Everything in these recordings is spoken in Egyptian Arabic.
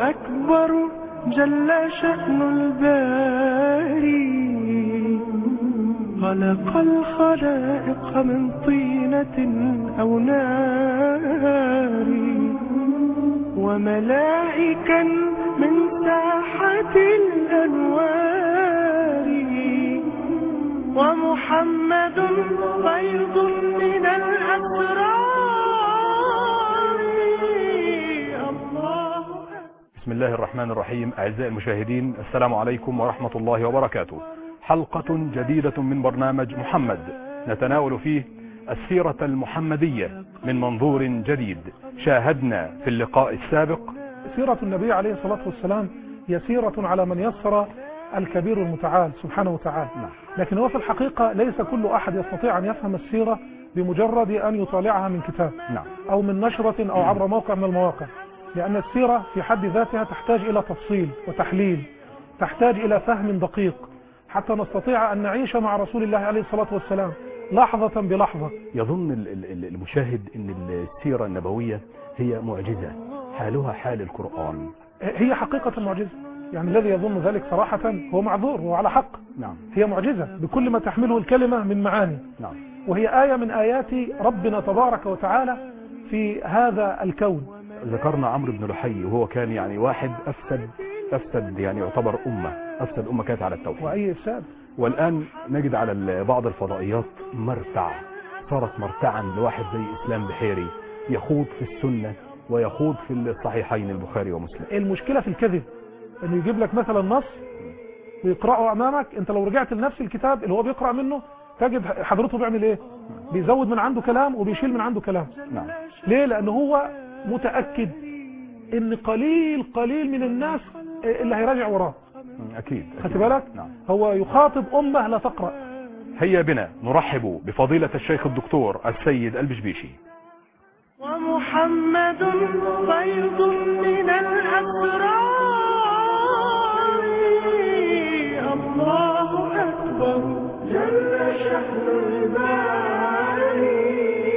أكبر جل شأن الباري خلق الخلائق من طينة أو نار وملائكا من ساحة الأنوار ومحمد فيض من الأسرار الله بسم الله الرحمن الرحيم أعزائي المشاهدين السلام عليكم ورحمة الله وبركاته حلقة جديدة من برنامج محمد نتناول فيه السيرة المحمدية من منظور جديد شاهدنا في اللقاء السابق سيرة النبي عليه الصلاة والسلام هي سيرة على من يسر الكبير المتعال سبحانه وتعالى لكن هو في الحقيقة ليس كل أحد يستطيع أن يفهم السيرة بمجرد أن يطالعها من كتاب نعم أو من نشرة أو عبر موقع من المواقع لأن السيرة في حد ذاتها تحتاج إلى تفصيل وتحليل تحتاج إلى فهم دقيق حتى نستطيع أن نعيش مع رسول الله عليه الصلاة والسلام لحظة بلحظة يظن ال- ال- ال- المشاهد أن السيرة النبوية هي معجزة حالها حال القرآن هي حقيقة المعجزة يعني الذي يظن ذلك صراحة هو معذور وهو على حق نعم هي معجزة بكل ما تحمله الكلمة من معاني نعم وهي آية من آيات ربنا تبارك وتعالى في هذا الكون ذكرنا عمرو بن لحي وهو كان يعني واحد أفسد أفسد يعني يعتبر أمة أفسد أمة كانت على التوحيد وأي إفساد والآن نجد على ال- بعض الفضائيات مرتع صارت مرتعا لواحد زي إسلام بحيري يخوض في السنة ويخوض في الصحيحين البخاري ومسلم المشكلة في الكذب انه يجيب لك مثلا نص ويقرأه امامك انت لو رجعت لنفس الكتاب اللي هو بيقرأ منه تجد حضرته بيعمل ايه بيزود من عنده كلام وبيشيل من عنده كلام نعم ليه لان هو متأكد ان قليل قليل من الناس اللي هيراجع وراه أكيد خدت أكيد. بالك نعم هو يخاطب امة لا تقرأ هيا بنا نرحب بفضيلة الشيخ الدكتور السيد البشبيشي ومحمد فيض من الأسرار الله أكبر جل شأن الباري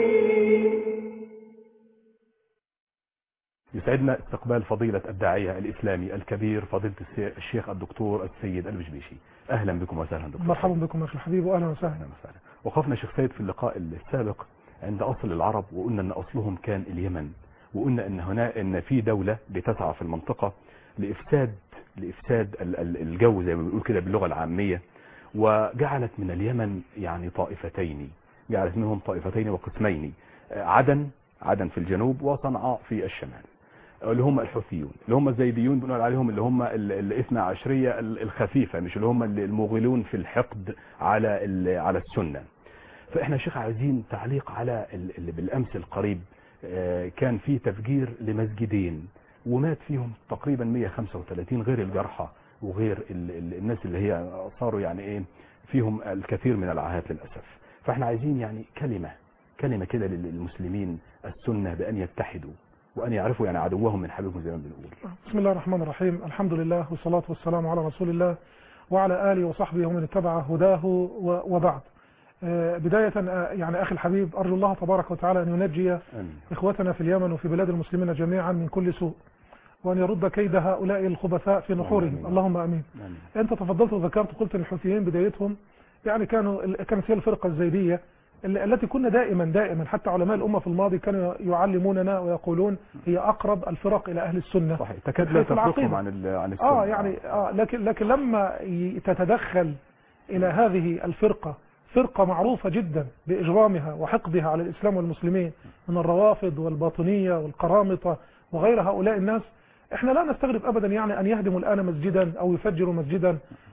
يسعدنا استقبال فضيلة الداعية الإسلامي الكبير فضيلة السي- الشيخ الدكتور السيد البشبيشي أهلا بكم وسهلا دكتور مرحبا بكم اخي الحبيب واهلا وسهلا أهلا وسهلا وقفنا شيخ سيد في اللقاء السابق عند أصل العرب وقلنا أن أصلهم كان اليمن وقلنا أن هنا أن في دولة بتسعى في المنطقة لإفساد لإفساد ال- ال- الجو زي ما بنقول كده باللغة العامية وجعلت من اليمن يعني طائفتين جعلت منهم طائفتين وقسمين آه، عدن عدن في الجنوب وصنعاء في الشمال اللي هم الحوثيون اللي هم الزيديون بنقول عليهم اللي هم ال- الاثنى عشرية ال- الخفيفة مش اللي هم ال- المغلون في الحقد على ال- على السنة فاحنا يا شيخ عايزين تعليق على ال- اللي بالامس القريب آه، كان في تفجير لمسجدين ومات فيهم تقريبا 135 غير الجرحى وغير ال- ال- الناس اللي هي صاروا يعني ايه فيهم الكثير من العاهات للاسف فاحنا عايزين يعني كلمة كلمة كده للمسلمين السنة بان يتحدوا وان يعرفوا يعني عدوهم من حبيبهم زي ما بنقول بسم الله الرحمن الرحيم الحمد لله والصلاة والسلام على رسول الله وعلى آله وصحبه ومن اتبع هداه و- وبعد آه، بداية آه، يعني أخي الحبيب أرجو الله تبارك وتعالى أن ينجي امين إخوتنا في اليمن وفي بلاد المسلمين جميعا من كل سوء وأن يرد كيد هؤلاء الخبثاء في نحورهم آمين. اللهم أمين امين أنت تفضلت وذكرت قلت إن الحوثيين بدايتهم يعني كانوا كانت هي الفرقة الزيدية ال- التي كنا دائما دائما حتى علماء الأمة في الماضي كانوا يعلموننا ويقولون هي أقرب الفرق إلى أهل السنة صحيح تكاد لا حيث تفرقهم العقيدة. عن ال- عن السنة اه يعني اه لكن لكن لما ي- تتدخل الى هذه الفرقه فرقه معروفه جدا باجرامها وحقدها على الاسلام والمسلمين من الروافض والباطنيه والقرامطه وغير هؤلاء الناس احنا لا نستغرب ابدا يعني ان يهدموا الان مسجدا او يفجروا مسجدا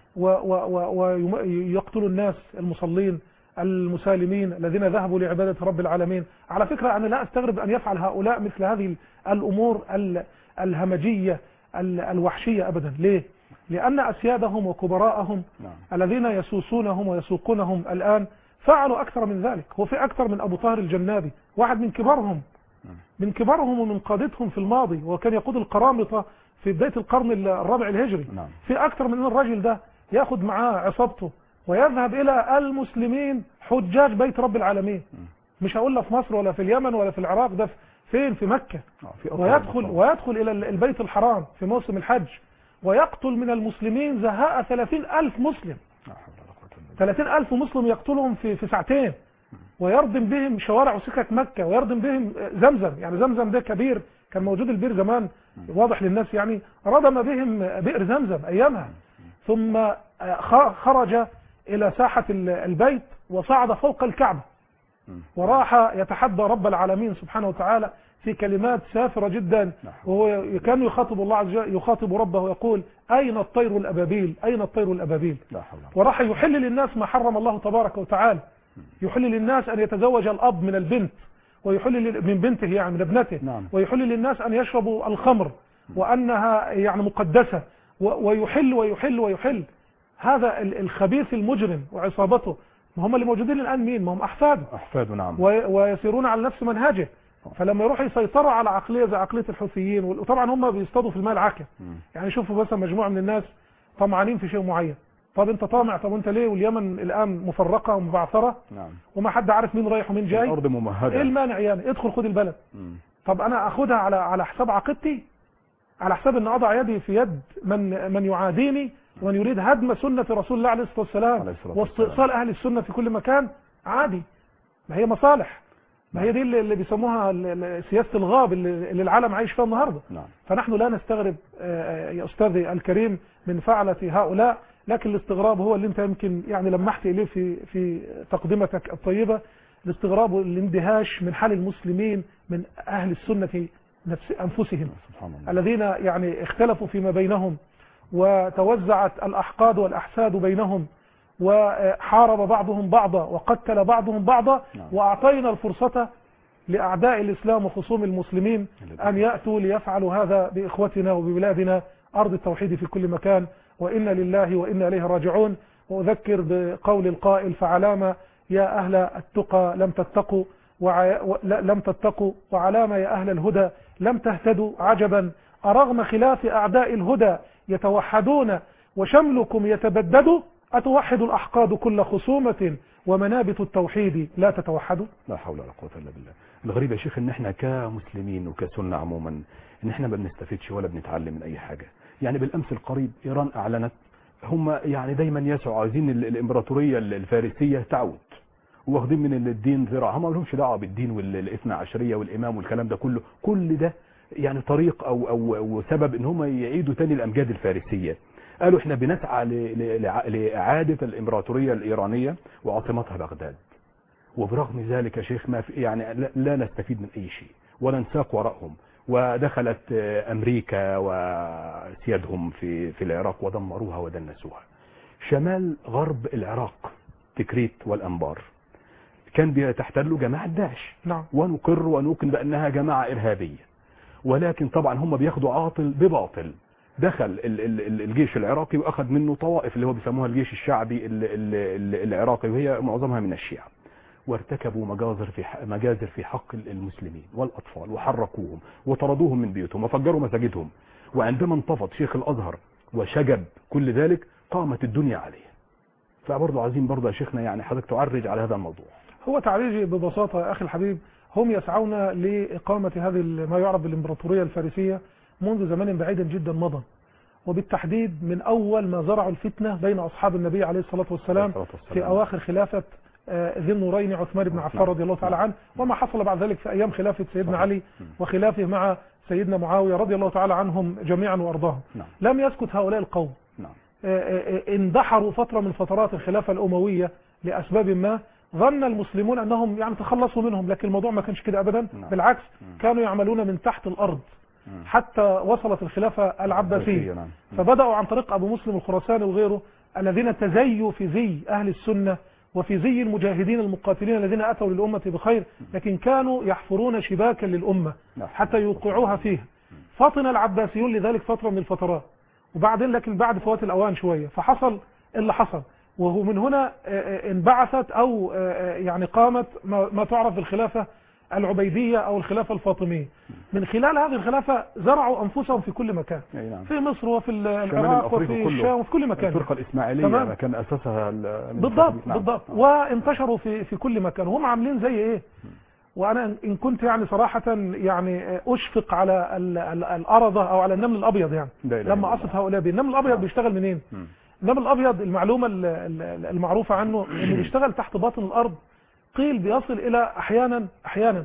ويقتلوا الناس المصلين المسالمين الذين ذهبوا لعبادة رب العالمين على فكرة أنا لا أستغرب أن يفعل هؤلاء مثل هذه الأمور ال- الهمجية ال- الوحشية أبدا ليه؟ لأن أسيادهم وكبراءهم نعم الذين يسوسونهم ويسوقونهم الآن فعلوا أكثر من ذلك هو في أكثر من أبو طاهر الجنابي واحد من كبارهم من كبارهم ومن قادتهم في الماضي وكان يقود القرامطة في بداية القرن الرابع الهجري نعم في أكثر من أن الرجل ده ياخد معاه عصابته ويذهب إلى المسلمين حجاج بيت رب العالمين مش هقول لا في مصر ولا في اليمن ولا في العراق ده في- فين في مكة آه، في أطهر ويدخل المقام. ويدخل إلى البيت الحرام في موسم الحج ويقتل من المسلمين زهاء ثلاثين ألف مسلم لا حول ولا قوة إلا بالله. ثلاثين ألف مسلم يقتلهم في, في ساعتين ويردم بهم شوارع وسكك مكة ويردم بهم زمزم يعني زمزم ده كبير كان موجود البير زمان واضح للناس يعني ردم بهم بئر زمزم أيامها ثم خ- خرج إلى ساحة ال- البيت وصعد فوق الكعبة مم. وراح يتحدى رب العالمين سبحانه وتعالى في كلمات سافرة جدا وهو كان يخاطب الله عز وجل يخاطب ربه ويقول أين الطير الأبابيل أين الطير الأبابيل لا حول ولا وراح يحل للناس ما حرم الله تبارك وتعالى يحل للناس أن يتزوج الأب من البنت ويحل لل- من بنته يعني من ابنته نعم. ويحل للناس أن يشربوا الخمر وأنها يعني مقدسة و- ويحل ويحل ويحل هذا ال- الخبيث المجرم وعصابته ما هم اللي موجودين الآن مين ما هم أحفاده أحفاده نعم وي- ويسيرون على نفس منهجه فلما يروحوا يسيطروا على عقلية زي عقلية الحوثيين وطبعا هم بيصطادوا في الماء العاكر مم. يعني شوفوا مثلا مجموعة من الناس طمعانين في شيء معين طب انت طامع طب انت ليه واليمن الان مفرقة ومبعثرة نعم وما حد عارف مين رايح ومين جاي الأرض ايه ممهدة المانع يعني ادخل خد البلد مم. طب انا اخدها على على حساب عقيدتي على حساب ان اضع يدي في يد من من يعاديني ومن يريد هدم سنة رسول الله عليه الصلاة والسلام عليه الصلاة واستئصال اهل السنة في كل مكان عادي ما هي مصالح ما هي دي اللي اللي بيسموها ال- ال- سياسة الغاب اللي اللي العالم عايش فيها النهارده نعم فنحن لا نستغرب آه، يا أستاذي الكريم من فعلة هؤلاء لكن الاستغراب هو اللي انت يمكن يعني لمحت إليه في في تقدمتك الطيبة الاستغراب والاندهاش من حال المسلمين من أهل السنة نفس أنفسهم سبحان الله الذين يعني اختلفوا فيما بينهم وتوزعت الأحقاد والأحساد بينهم وحارب بعضهم بعضا وقتل بعضهم بعضا نعم. وأعطينا الفرصة لأعداء الإسلام وخصوم المسلمين أن يأتوا ليفعلوا هذا بإخوتنا وببلادنا أرض التوحيد في كل مكان وإنا لله وإنا إليه راجعون وأذكر بقول القائل فعلام يا أهل التقى لم تتقوا وع... و... لا- لم تتقوا وعلام يا أهل الهدى لم تهتدوا عجبا أرغم خلاف أعداء الهدى يتوحدون وشملكم يتبدد أتوحد الأحقاد كل خصومة ومنابت التوحيد لا تتوحد لا حول ولا قوة إلا بالله الغريب يا شيخ ان احنا كمسلمين وكسنة عموما ان احنا ما بنستفدش ولا بنتعلم من اي حاجة يعني بالامس القريب ايران اعلنت هم يعني دايما يسعوا عايزين ال- الامبراطورية ال- الفارسية تعود واخدين من الدين ذراع هم ما لهمش دعوه بالدين والاثنى عشرية والامام والكلام ده كله كل ده يعني طريق او او, أو سبب ان هم يعيدوا تاني الامجاد الفارسية قالوا احنا بنسعى ل- ل- لع- لاعادة الامبراطورية الايرانية وعاصمتها بغداد وبرغم ذلك يا شيخ ما في يعني لا- لا نستفيد من اي شيء ولا نساق وراءهم ودخلت آه، امريكا وسيادهم في في العراق ودمروها ودنسوها شمال غرب العراق تكريت والانبار كان بيتحتلوا جماعه داعش نعم ونقر ونوقن بانها جماعه ارهابيه ولكن طبعا هم بياخدوا عاطل بباطل دخل ال- ال- ال- الجيش العراقي واخذ منه طوائف اللي هو بيسموها الجيش الشعبي ال- ال- ال- العراقي وهي معظمها من الشيعة وارتكبوا مجازر في ح- مجازر في حق المسلمين والاطفال وحرقوهم وطردوهم من بيوتهم وفجروا مساجدهم وعندما انتفض شيخ الازهر وشجب كل ذلك قامت الدنيا عليه فبرضه عايزين برضه يا شيخنا يعني حضرتك تعرج على هذا الموضوع هو تعريجي ببساطة يا أخي الحبيب هم يسعون لإقامة هذه ال- ما يعرف بالإمبراطورية الفارسية منذ زمان بعيد جدا مضى وبالتحديد من أول ما زرعوا الفتنة بين أصحاب النبي عليه الصلاة والسلام عليه الصلاة والسلام. في أواخر خلافة آه، ذي النورين عثمان بن عفان رضي الله تعالى عنه وما حصل بعد ذلك في أيام خلافة سيدنا صحيح. علي وخلافه مع سيدنا معاوية رضي الله تعالى عنهم جميعا وأرضاهم نعم لم يسكت هؤلاء القوم نعم آه، آه، اندحروا فترة من فترات الخلافة الأموية لأسباب ما ظن المسلمون أنهم يعني تخلصوا منهم لكن الموضوع ما كانش كده أبدا نعم. بالعكس مم. كانوا يعملون من تحت الأرض مم. حتى وصلت الخلافة العباسية نعم فبدأوا عن طريق أبو مسلم الخراساني وغيره الذين تزيوا في زي أهل السنة وفي زي المجاهدين المقاتلين الذين أتوا للأمة بخير لكن كانوا يحفرون شباكا للأمة نعم. حتى يوقعوها فيها فطن العباسيون لذلك فترة من الفترات وبعدين لكن بعد فوات الأوان شوية فحصل اللي حصل وهو من هنا آه، آه، انبعثت أو آه، آه، يعني قامت ما ما تعرف بالخلافة العبيدية أو الخلافة الفاطمية من خلال هذه الخلافة زرعوا أنفسهم في كل مكان أي نعم في مصر وفي ال- شمال العراق الأفريقي وفي كله. الشام وفي كل مكان الفرقة الإسماعيلية تمام. ما كان أساسها ال- بالضبط نعم. بالضبط نعم. وانتشروا في في كل مكان وهم عاملين زي ايه وانا ان كنت يعني صراحه يعني اشفق على ال- ال- الارضه او على النمل الابيض يعني لا إله لما إلا اصف الله. هؤلاء به النمل الابيض بيشتغل منين مم. النمل الابيض المعلومه ال- ال- المعروفه عنه انه بيشتغل تحت باطن الارض قيل بيصل الى احيانا احيانا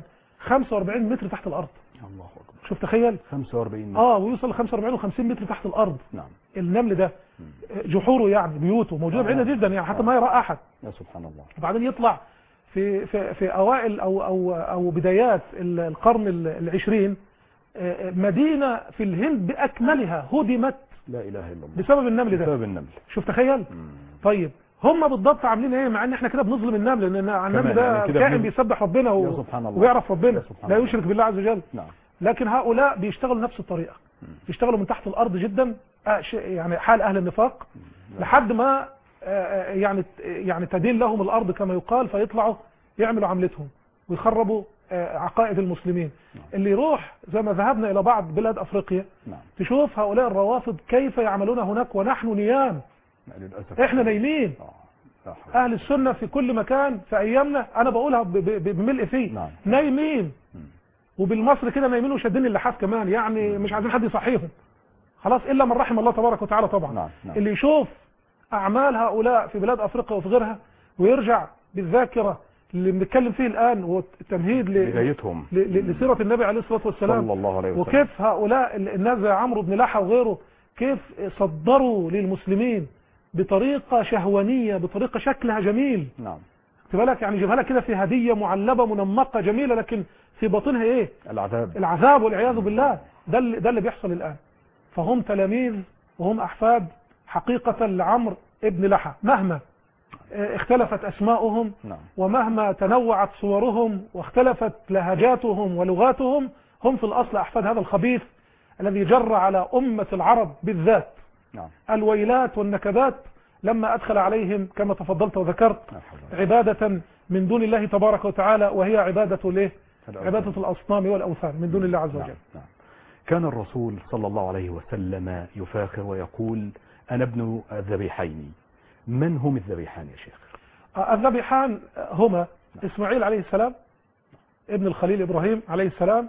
45 متر تحت الارض الله اكبر شوف تخيل 45 متر. اه ويوصل ل 45 و50 متر تحت الارض نعم النمل ده جحوره يعني بيوته موجوده آه. بعيده جدا يعني حتى ما يرى احد يا سبحان الله وبعدين يطلع في في في اوائل او او او بدايات ال- القرن ال- العشرين آه، آه، مدينه في الهند باكملها هدمت لا اله الا الله بسبب النمل ده بسبب النمل شوف تخيل مم. طيب هم بالضبط عاملين ايه مع ان احنا كده بنظلم النمل لان النمل كمان ده يعني كده كائن بن- بيسبح ربنا يا و... سبحان الله. ويعرف ربنا يا سبحان لا الله. يشرك بالله عز وجل نعم لكن هؤلاء بيشتغلوا نفس الطريقه بيشتغلوا من تحت الارض جدا آه، شيء- يعني حال اهل النفاق لحد ما آه، آه، يعني يعني تدين لهم الارض كما يقال فيطلعوا يعملوا عملتهم ويخربوا آه، عقائد المسلمين اللي يروح زي ما ذهبنا الى بعض بلاد افريقيا نعم تشوف هؤلاء الروافض كيف يعملون هناك ونحن نيام للاسف احنا نايمين آه. لا حول. اهل السنه في كل مكان في ايامنا انا بقولها ب- ب- بملء فيه نعم. نايمين مم. وبالمصري كده نايمين وشادين اللحاف كمان يعني مش عايزين حد يصحيهم خلاص الا من رحم الله تبارك وتعالى طبعا نعم، نعم. اللي يشوف اعمال هؤلاء في بلاد افريقيا وفي غيرها ويرجع بالذاكره اللي بنتكلم فيه الان هو التمهيد ل- بدايتهم ل- ل- لسيره النبي عليه الصلاه والسلام صلى الله عليه وسلم وكيف هؤلاء ال- الناس زي عمرو بن لحى وغيره كيف صدروا للمسلمين بطريقه شهوانيه بطريقه شكلها جميل نعم خد بالك يعني جيبها لك كده في هديه معلبه منمقه جميله لكن في باطنها ايه العذاب العذاب والعياذ بالله ده اللي ده اللي بيحصل الان فهم تلاميذ وهم احفاد حقيقه لعمرو ابن لحى مهما آه، اختلفت اسماؤهم نعم ومهما تنوعت صورهم واختلفت لهجاتهم ولغاتهم هم في الاصل احفاد هذا الخبيث الذي جر على امه العرب بالذات نعم الويلات والنكبات لما ادخل عليهم كما تفضلت وذكرت لا حول ولا عبادة من دون الله تبارك وتعالى وهي عبادة الايه؟ الأوثان. عبادة الأصنام والأوثان من دون الله عز نعم. وجل نعم. كان الرسول صلى الله عليه وسلم يفاخر ويقول أنا ابن الذبيحين من هم الذبيحان يا شيخ آه، الذبيحان هما إسماعيل عليه السلام ابن الخليل إبراهيم عليه السلام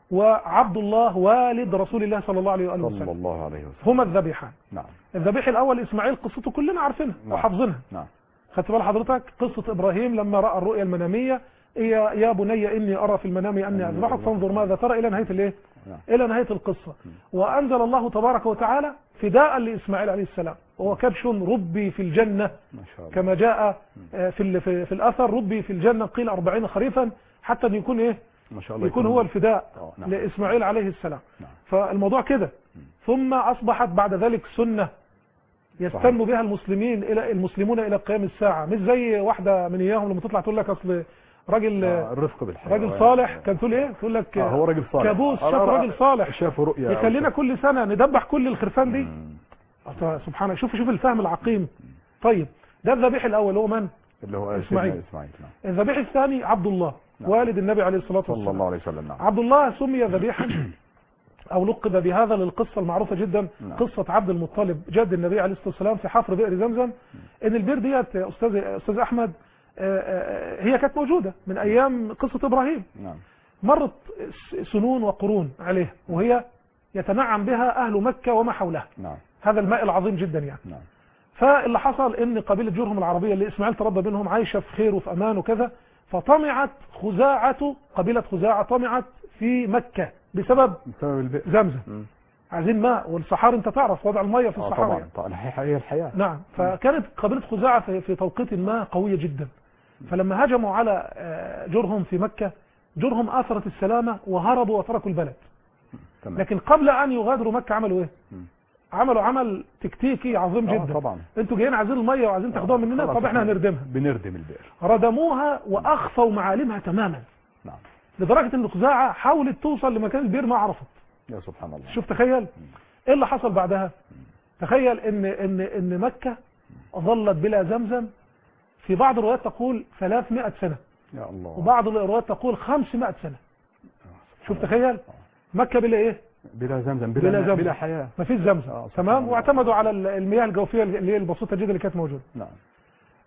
وعبد الله والد رسول الله صلى الله عليه وآله صلى وسلم الله عليه وسلم هما الذبيحان نعم الذبيح الأول إسماعيل قصته كلنا عارفينها نعم. وحافظينها نعم خدت بال حضرتك قصة إبراهيم لما رأى الرؤيا المنامية يا يا بني إني أرى في المنام أني أني أذبحك أذبحك. فانظر ماذا ترى إلى نهاية الإيه؟ نعم إلى نهاية القصة وأنزل الله تبارك وتعالى فداء لإسماعيل عليه السلام وهو كبش ربي في الجنة ما شاء الله كما جاء آه، في ال- في في الأثر ربي في الجنة قيل أربعين خريفا حتى أن يكون إيه ما شاء الله يكون هو الفداء آه، نعم. لإسماعيل عليه السلام نعم. فالموضوع كده ثم أصبحت بعد ذلك سنة يستن صحيح. بها المسلمين إلى المسلمون إلى قيام الساعة مش زي واحدة من إياهم لما تطلع تقول لك أصل راجل آه، الرفق بالحياة راجل صالح كان تقول إيه تقول لك آه، هو راجل صالح كابوس آه، شاف لا، لا، راجل صالح شاف رؤيا أو يخلينا شاف- كل سنة ندبح كل الخرفان دي مم. أصل سبحان شوف شوف الفهم العقيم طيب ده الذبيح الأول هو من اللي هو إسماعيل. سيدنا إسماعيل نعم الذبيح الثاني عبد الله نعم. والد النبي عليه الصلاة صلى والسلام الله عليه وسلم نعم عبد الله سمي ذبيحا او لقب بهذا للقصه المعروفه جدا نعم. قصه عبد المطلب جد النبي عليه الصلاه والسلام في حفر بئر زمزم ان البئر ديت يا استاذ استاذ احمد آه، آه، هي كانت موجوده من ايام قصه ابراهيم نعم مرت س- سنون وقرون عليها وهي يتنعم بها اهل مكه وما حولها نعم هذا الماء العظيم جدا يعني نعم فاللي حصل ان قبيله جرهم العربيه اللي اسماعيل تربى بينهم عايشه في خير وفي امان وكذا فطمعت خزاعه قبيله خزاعه طمعت في مكه بسبب بسبب البئر زمزم مم. عايزين ماء والصحاري انت تعرف وضع الميه في اه الصحاري طبعا يعني. طبعا الحقيقة هي الحياة نعم فكانت قبيله خزاعه في في توقيت ما قويه جدا فلما هجموا على آه، جرهم في مكه جرهم اثرت السلامه وهربوا وتركوا البلد تمام لكن قبل ان يغادروا مكه عملوا ايه؟ مم. عملوا عمل تكتيكي عظيم آه، جدا طبعا انتوا جايين عايزين الميه وعايزين تاخدوها مننا خلاص طب احنا احنا هنردمها بنردم البئر ردموها واخفوا معالمها تماما نعم لدرجه ان خزاعه حاولت توصل لمكان البير ما عرفت يا سبحان الله شوف تخيل ايه اللي حصل بعدها تخيل ان ان ان مكه ظلت بلا زمزم في بعض الروايات تقول 300 سنه يا الله وبعض الروايات تقول 500 سنه شوف تخيل مكه بلا ايه بلا زمزم بلا, بلا بلا, زمزم. بلا حياة ما فيش زمزم آه، سبحان تمام الله. واعتمدوا على ال- المياه الجوفيه اللي هي البسيطه جدا اللي كانت موجوده نعم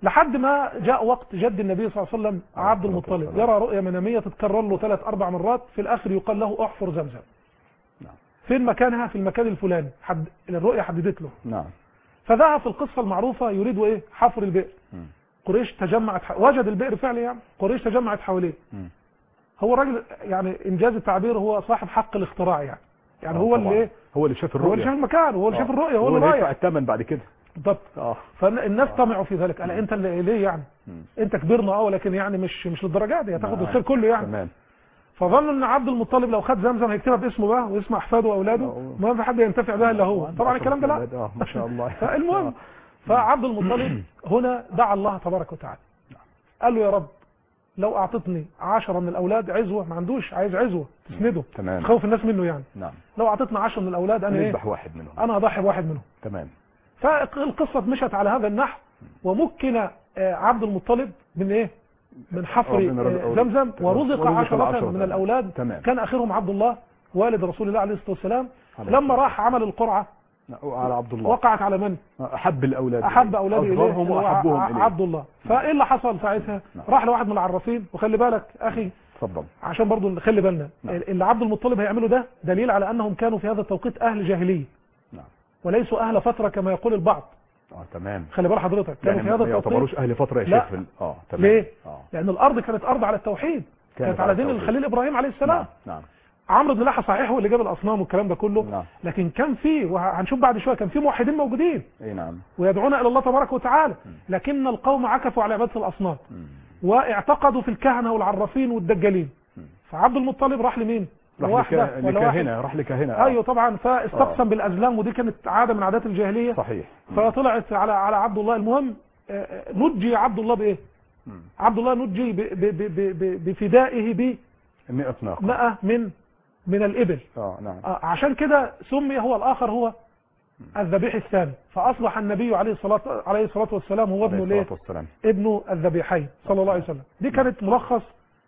لحد ما جاء وقت جد النبي صلى الله عليه وسلم عليه عبد الصلاة المطلب والسلام. يرى رؤيا منامية تتكرر له ثلاث أربع مرات في الآخر يقال له احفر زمزم نعم. فين مكانها في المكان الفلاني حد الرؤيا حددت له نعم فذهب في القصة المعروفة يريد ايه حفر البئر مم. قريش تجمعت ح... وجد البئر فعلا يعني قريش تجمعت حواليه مم. هو الراجل يعني انجاز التعبير هو صاحب حق الاختراع يعني يعني آه هو طبعاً. اللي ايه هو اللي شاف هو اللي الرؤية شاف المكان هو اللي شاف الرؤية هو اللي يدفع رايح الثمن بعد كده بالضبط اه فالناس طمعوا في ذلك قال انت اللي ليه يعني مم. انت كبرنا اه ولكن يعني مش مش للدرجات دي هتاخد نعم. الخير كله يعني تمام فظنوا ان عبد المطلب لو خد زمزم هيكتبها باسمه بقى واسم احفاده واولاده آه. ما في حد ينتفع بها الا هو طبعا الكلام ده لا اه ما شاء الله فالمهم فعبد المطلب هنا دعا الله تبارك وتعالى قال له يا رب لو اعطتني عشرة من الاولاد عزوه ما عندوش عايز عزوه تسنده تمام تخوف الناس منه يعني نعم لو اعطتني عشرة من الاولاد انا ايه نذبح واحد منهم انا اضحي بواحد منهم تمام فالقصه مشت على هذا النحو ومكن آه، عبد المطلب من ايه من حفر آه، من رز- آه، زمزم ورزق ورزق عشرة العشرة. من الاولاد تمام كان اخرهم عبد الله والد رسول الله عليه الصلاه والسلام عليه لما الصلاة راح عمل القرعه على عبد الله وقعت على من احب الاولاد احب إليه. اولاده اليه اصغرهم اللي هو واحبهم ع- اليه عبد الله فايه اللي حصل ساعتها نعم. راح لواحد من العرافين وخلي بالك اخي اتفضل عشان برضو نخلي بالنا نعم. اللي عبد المطلب هيعمله ده دليل على انهم كانوا في هذا التوقيت اهل جاهليه نعم وليسوا اهل فتره كما يقول البعض اه تمام خلي بال حضرتك كانوا يعني في هذا ما التوقيت يعتبروش اهل فتره يا لا. شيخ في ال- اه تمام ليه؟ اه لان الارض كانت ارض على التوحيد كانت على دين التوحيد. الخليل ابراهيم عليه السلام نعم نعم عمرو بن لحى صحيح هو اللي جاب الاصنام والكلام ده كله نعم لكن كان في وهنشوف بعد شويه كان في موحدين موجودين اي نعم ويدعون الى الله تبارك وتعالى لكن القوم عكفوا على عباده الاصنام مم. واعتقدوا في الكهنه والعرافين والدجالين مم. فعبد المطلب راح لمين؟ راح واحده لك- ولا واحد لكاهنه راح لكاهنه آه. ايوه طبعا فاستقسم بالازلام ودي كانت عاده من عادات الجاهليه صحيح مم. فطلعت على على عبد الله المهم آه، آه، نجي عبد الله بايه؟ مم. عبد الله نجي ب- ب- ب- ب- ب- بفدائه ب 100 ناقه 100 من من الابل اه نعم آه، عشان كده سمي هو الاخر هو الذبيح الثاني فاصبح النبي عليه الصلاه عليه الصلاه والسلام هو ابنه عليه ليه؟ الصلاه والسلام ابن الذبيحين صلى الله عليه وسلم دي كانت ملخص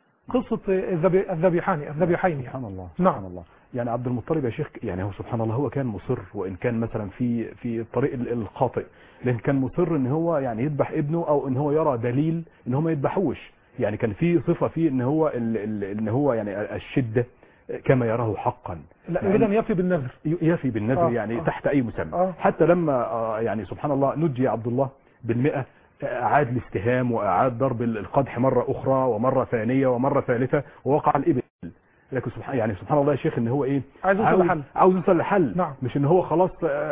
قصه الذبي- الذبيحان الذبيحين يعني سبحان الله نعم. سبحان الله يعني عبد المطلب يا شيخ يعني هو سبحان الله هو كان مصر وان كان مثلا في في الطريق ال- الخاطئ لكن كان مصر ان هو يعني يذبح ابنه او ان هو يرى دليل ان هو ما يذبحوش يعني كان في صفه فيه ان هو ال ال ان هو يعني الشده كما يراه حقا لا يريد ان يفي بالنذر يفي بالنذر آه، يعني آه. تحت اي مسمى آه. حتى لما آه، يعني سبحان الله نجي عبد الله بالمئة اعاد الاستهام واعاد ضرب القدح مره اخرى ومره ثانيه ومره ثالثه ووقع الابل لكن سبحان يعني سبحان الله يا شيخ ان هو ايه عايز يوصل لحل. عاوز يوصل لحل نعم. مش ان هو خلاص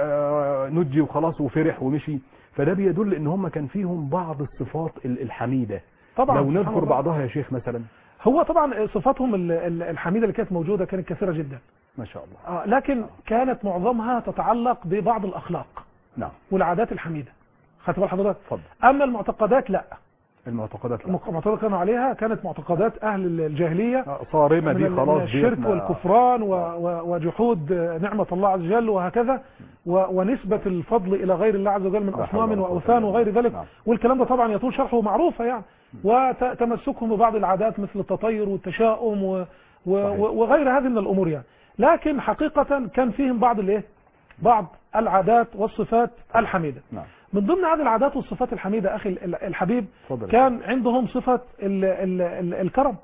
آه، نجي وخلاص وفرح ومشي فده بيدل ان هم كان فيهم بعض الصفات ال- الحميده طبعا لو سبحان نذكر الله. بعضها يا شيخ مثلا هو طبعا صفاتهم ال- ال- الحميده اللي كانت موجوده كانت كثيره جدا ما شاء الله آه، لكن كانت معظمها تتعلق ببعض الاخلاق نعم والعادات الحميده خدت بال حضرتك اتفضل اما المعتقدات لا المعتقدات لا المعتقدات كانوا عليها كانت معتقدات اهل الجاهليه آه، صارمه من دي ال- خلاص من الشرك ديت ما- والكفران و- و- وجحود نعمة الله عز وجل وهكذا و- ونسبة الفضل إلى غير الله عز وجل من لا حول أصنام ولا قوة وأوثان إلا وغير بالله. ذلك نعم. والكلام ده طبعا يطول شرحه معروفة يعني وتمسكهم ببعض العادات مثل التطير والتشاؤم و- و- صحيح. وغير هذه من الأمور يعني لكن حقيقة كان فيهم بعض الايه بعض العادات والصفات الحميدة نعم من ضمن هذه العادات والصفات الحميدة أخي ال- الحبيب اتفضل كان عندهم صفة ال ال ال الكرم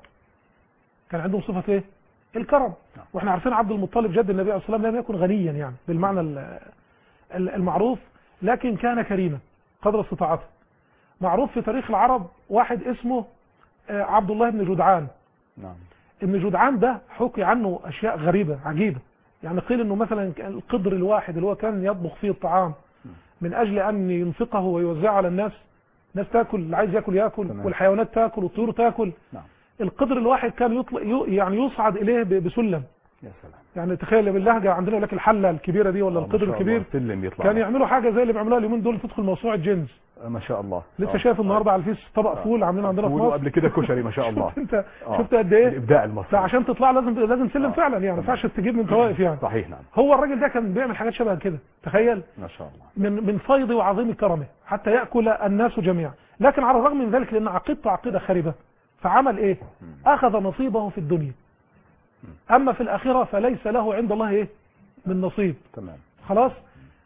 كان عندهم صفة ايه الكرم نعم. واحنا عارفين عبد المطلب جد النبي عليه الصلاة والسلام لم يكن غنيا يعني بالمعنى ال- ال- المعروف لكن كان كريما قدر استطاعته معروف في تاريخ العرب واحد اسمه آه، عبد الله بن جدعان نعم ابن جدعان ده حكي عنه اشياء غريبة عجيبة يعني قيل انه مثلا كان القدر الواحد اللي هو كان يطبخ فيه الطعام من اجل ان ينفقه ويوزعه على الناس الناس تاكل اللي عايز ياكل ياكل تمام. والحيوانات تاكل والطيور تاكل نعم القدر الواحد كان يطلق ي- يعني يصعد اليه ب- بسلم يا سلام يعني تخيل باللهجه عندنا يقول لك الحله الكبيره دي ولا آه، ما القدر شاء الله. الكبير سلم يطلع كان يعملوا حاجه زي اللي بيعملوها اليومين دول تدخل موسوعه جينز آه، ما شاء الله لسه آه. شايف النهارده على الفيس طبق فول عاملين عندنا في فول مصر وقبل كده كشري ما شاء الله شفت انت آه. شفت قد ايه الابداع المصري فعشان تطلع لازم لازم سلم آه. فعلا يعني ما ينفعش تجيب من واقف يعني صحيح نعم هو الراجل ده كان بيعمل حاجات شبه كده تخيل ما شاء الله من من فيض وعظيم كرمه حتى ياكل الناس جميعا لكن على الرغم من ذلك لان عقيدته عقيده خربه فعمل ايه اخذ نصيبه في الدنيا اما في الاخره فليس له عند الله ايه من نصيب تمام خلاص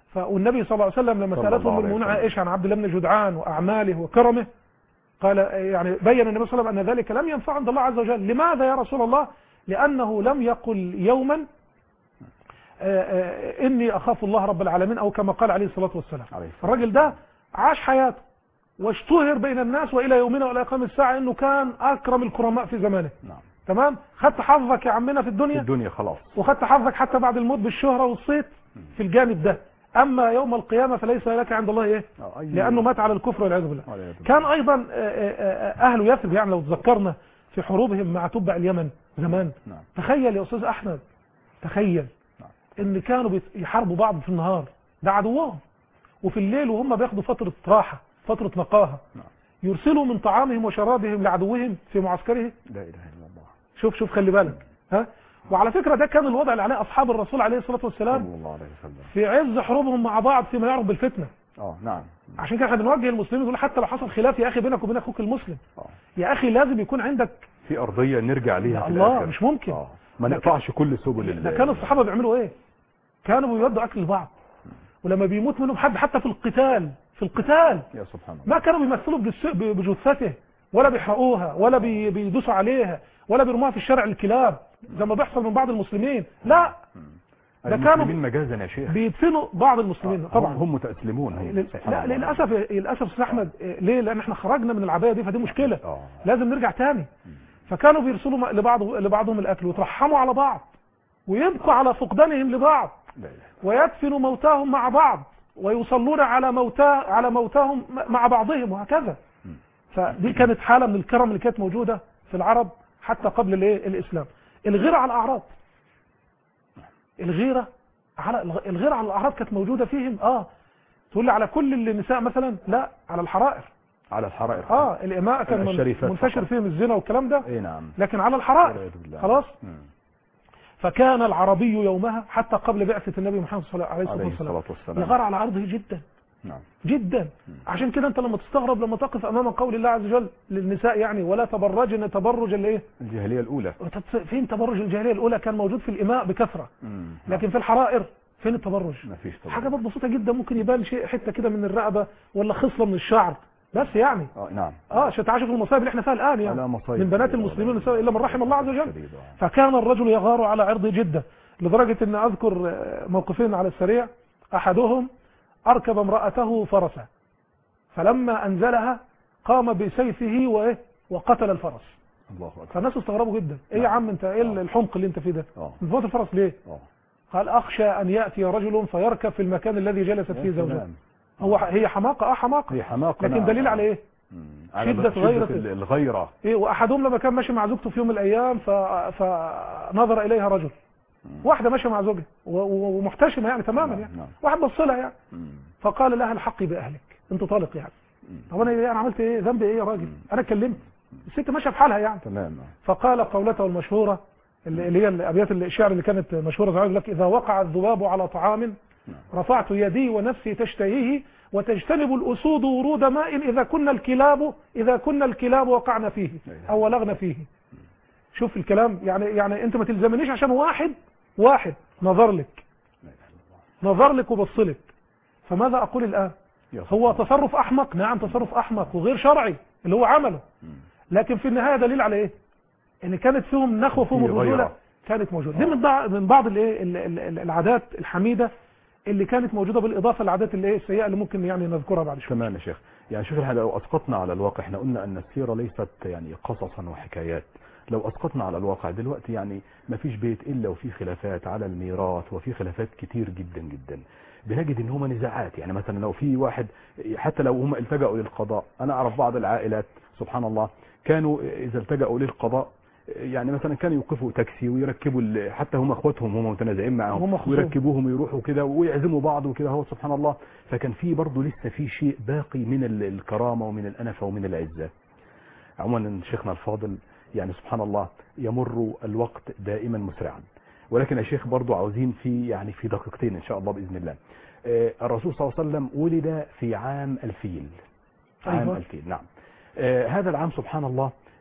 ف... والنبي صلى الله عليه وسلم لما صلى سالته الله عليه المؤمنون وسلم. عائشه عن عبد الله بن جدعان واعماله وكرمه قال يعني بين النبي صلى الله عليه وسلم ان ذلك لم ينفع عند الله عز وجل لماذا يا رسول الله لانه لم يقل يوما آه، آه، اني اخاف الله رب العالمين او كما قال عليه الصلاه والسلام عليه الصلاة الراجل ده عاش حياته واشتهر بين الناس والى يومنا والى قيام الساعه انه كان اكرم الكرماء في زمانه نعم تمام خدت حظك يا عمنا في في الدنيا الدنيا خلاص وخدت حظك حتى بعد الموت بالشهرة والصيت في الجانب ده أما يوم القيامة فليس لك عند الله إيه آه، أي- لأنه مات على الكفر والعياذ بالله والعياذ بالله. كان أيضا آه، آه، آه، أهل يثرب يعني لو تذكرنا في حروبهم مع تبع اليمن زمان نعم تخيل يا أستاذ أحمد تخيل نعم. إن كانوا بيت- يحاربوا بعض في النهار ده عدوهم وفي الليل وهم بياخدوا فترة راحة فترة نقاهة نعم. يرسلوا من طعامهم وشرابهم لعدوهم في معسكرهم لا إله إلا الله شوف شوف خلي بالك ها وعلى فكرة ده كان الوضع اللي عليه أصحاب الرسول عليه الصلاة والسلام صلى الله عليه وسلم في عز حروبهم مع بعض فيما يعرف بالفتنة اه نعم عشان كده احنا بنوجه المسلمين نقول حتى لو حصل خلاف يا اخي بينك وبين اخوك المسلم اه يا اخي لازم يكون عندك في أرضية نرجع ليها يا في الله الآخر. مش ممكن اه ما نقطعش كل سبل ال- ده كان الصحابة بيعملوا ايه كانوا بيودوا اكل لبعض ولما بيموت منهم حد حتى في القتال في القتال يا سبحان الله ما كانوا بيمثلوا بجث- بجثته ولا بيحرقوها ولا بي- بيدوسوا عليها ولا بيرموها في الشارع الكلاب زي ما بيحصل من بعض المسلمين لا ده كانوا المسلمين مجازا يا شيخ بيدفنوا بعض المسلمين هم- طبعا هم متأسلمون هم لل- سبحان لا الله. للاسف للاسف استاذ احمد إيه، ليه لان احنا خرجنا من العبايه دي فدي مشكله اه لازم نرجع تاني فكانوا بيرسلوا م- لبعض لبعضهم الاكل ويترحموا على بعض ويبقوا على فقدانهم لبعض لا إله ويدفنوا موتاهم مع بعض ويصلون على موتا على موتاهم م- مع بعضهم وهكذا فدي كانت حاله من الكرم اللي كانت موجوده في العرب حتى قبل الايه الاسلام الغيره على الاعراض الغيره على الغيره على الاعراض كانت موجوده فيهم اه تقول لي على كل النساء مثلا لا على الحرائر على الحرائر اه الاماء كان من- الشريفات منتشر فقط. فيهم الزنا والكلام ده اي نعم لكن على الحرائر والعياذ بالله. خلاص مم. فكان العربي يومها حتى قبل بعثة النبي محمد صلى الله عليه الصلاة عليه والسلام الصلاة والسلام يغار على عرضه جدا نعم جدا عشان كده انت لما تستغرب لما تقف امام قول الله عز وجل للنساء يعني ولا تبرجن تبرج الايه الجاهلية الأولى وتت- فين تبرج الجاهليه الاولى كان موجود في الاماء بكثره مم. لكن في الحرائر فين التبرج ما فيش طبعا حاجه برضه بسيطه جدا ممكن يبان شيء حته كده من الرقبه ولا خصله من الشعر بس يعني اه نعم اه عشان تعاشوا في المصايب اللي احنا فيها الان يعني على مصايب من بنات كبيرة المسلمين والله. والنساء الا من رحم الله عز وجل شديد، آه. فكان الرجل يغار على عرضه جدا لدرجة ان اذكر آه، موقفين على السريع احدهم اركب امرأته فرسا فلما انزلها قام بسيفه وايه وقتل الفرس الله أكبر فالناس استغربوا جدا ايه يا عم انت ايه الحمق اللي انت فيه ده اه انت موت الفرس ليه اه قال اخشى ان ياتي رجل فيركب في المكان الذي جلست فيه يا زوجته سلام. هو هي حماقه اه حماقه هي حماقة لكن نعم. دليل على ايه مم. على شدة غيرة. ال- الغيرة ايه واحدهم لما كان ماشي مع زوجته في يوم من الايام ف... فنظر اليها رجل واحده ماشيه مع زوجها و... و- ومحتشمه يعني تماما نعم، يعني نعم. واحد بص لها يعني مم. فقال لها الحقي باهلك انت طالق يعني طب انا ايه انا عملت ايه ذنبي ايه يا راجل انا اتكلمت الست ماشيه في حالها يعني تمام آه. فقال قولته المشهوره اللي اللي هي الابيات الشعر اللي كانت مشهوره زمان يقول لك اذا وقع الذباب على طعام رفعت يدي ونفسي تشتهيه وتجتنب الاسود ورود ماء اذا كنا الكلاب اذا كنا الكلاب وقعنا فيه او ولغنا فيه شوف الكلام يعني يعني انت ما تلزمنيش عشان واحد واحد نظر لك لا إله إلا الله. نظر لك وبص لك فماذا اقول الان يا هو سبحان تصرف احمق نعم تصرف احمق وغير شرعي اللي هو عمله لكن في النهايه دليل على ايه ان كانت فيهم نخوه فيهم في الرجوله غيرة. كانت موجوده دي من بعض من بعض الايه ال- ال- ال- العادات الحميده اللي كانت موجوده بالاضافه للعادات اللي ايه السيئه اللي ممكن يعني نذكرها بعد شويه تمام يا شيخ يعني شوف احنا لو اسقطنا على الواقع احنا قلنا ان السيرة ليست يعني قصصا وحكايات لو اسقطنا على الواقع دلوقتي يعني ما فيش بيت الا وفي خلافات على الميراث وفي خلافات كتير جدا جدا بنجد ان هما نزاعات يعني مثلا لو في واحد حتى لو هم التجأوا للقضاء انا اعرف بعض العائلات سبحان الله كانوا اذا التجأوا للقضاء يعني مثلا كانوا يوقفوا تاكسي ويركبوا ال- حتى هم اخواتهم هم متنازعين معاهم هم خصوم. ويركبوهم ويروحوا كده ويعزموا بعض وكده هو سبحان الله فكان في برضه لسه في شيء باقي من ال- الكرامه ومن الانفه ومن العزه عموما شيخنا الفاضل يعني سبحان الله يمر الوقت دائما مسرعا ولكن يا شيخ برضه عاوزين في يعني في دقيقتين ان شاء الله باذن الله آه، الرسول صلى الله عليه وسلم ولد في عام الفيل عام أيوة. الفيل نعم آه، هذا العام سبحان الله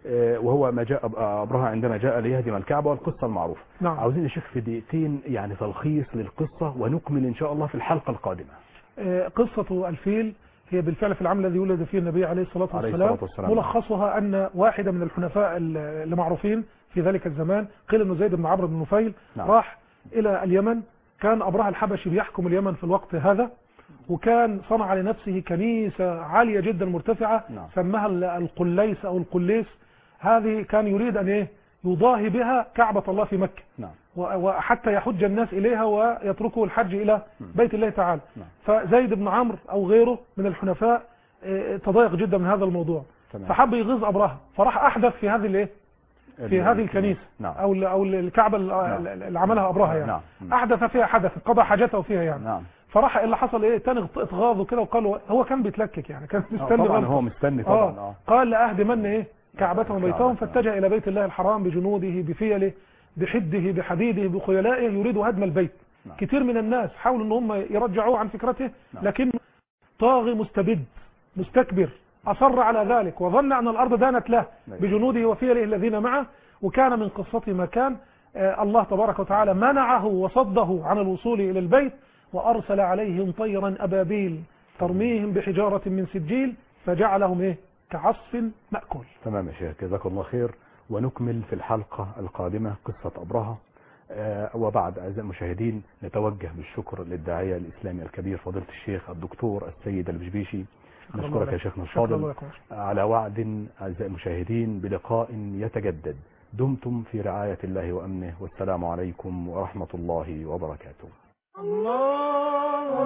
آه، وهو ما جاء أبرهة عندما جاء ليهدم الكعبة والقصة المعروفة نعم عاوزين يا شيخ في دقيقتين يعني تلخيص للقصة ونكمل إن شاء الله في الحلقة القادمة آه، قصة الفيل هي بالفعل في العام الذي ولد فيه النبي عليه الصلاة عليه والسلام الصلاة والسلام. ملخصها أن واحدة من الحنفاء ال- اللي معروفين في ذلك الزمان قيل أنه زيد بن عمرو بن نفيل نعم. راح إلى اليمن كان أبرهة الحبشي بيحكم اليمن في الوقت هذا وكان صنع لنفسه كنيسة عالية جدا مرتفعة نعم. سماها ال- القليس أو القليس هذه كان يريد أن إيه يضاهي بها كعبة الله في مكة نعم و- وحتى يحج الناس إليها ويتركوا الحج إلى بيت الله تعالى نعم. فزيد بن عمرو أو غيره من الحنفاء آه، تضايق جدا من هذا الموضوع تمام فحب يغيظ أبرهة فراح أحدث في هذه الايه في هذه الكنيسة نعم أو ال- أو الكعبة ال- نعم. اللي عملها أبرهة يعني نعم أحدث فيها حدث قضى حاجته فيها يعني نعم فراح اللي حصل إيه تاني اتغاظه كده وقال له- هو كان بيتلكك يعني كان آه، مستني طبعا غلطة. هو مستني طبعا آه. اه قال لأهدمن إيه كعبتهم الكعبة، وبيتهم نعم. فاتجه إلى بيت الله الحرام بجنوده بفيله بحده بحديده بخيلائه يريد هدم البيت نعم. كتير من الناس حاولوا ان هم يرجعوه عن فكرته نعم. لكن طاغي مستبد مستكبر أصر على ذلك وظن أن الأرض دانت له نعم. بجنوده وفيله الذين معه وكان من قصته ما كان آه، الله تبارك وتعالى منعه وصده عن الوصول إلى البيت وأرسل عليهم طيرا أبابيل ترميهم بحجارة من سجيل فجعلهم إيه كعصف مأكول تمام يا شيخ جزاك الله خير ونكمل في الحلقة القادمة قصة أبرهة آه، وبعد أعزائي المشاهدين نتوجه بالشكر للداعية الإسلامي الكبير فضيلة الشيخ الدكتور السيد البشبيشي شكرا نشكرك الله يا شيخنا شكرا الله الفاضل لكم على وعد أعزائي المشاهدين بلقاء يتجدد دمتم في رعاية الله وأمنه والسلام عليكم ورحمة الله وبركاته الله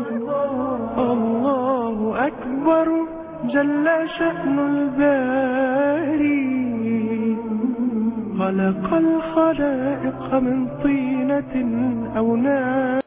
الله أكبر جل شأن الباري خلق الخلائق من طينة أو نار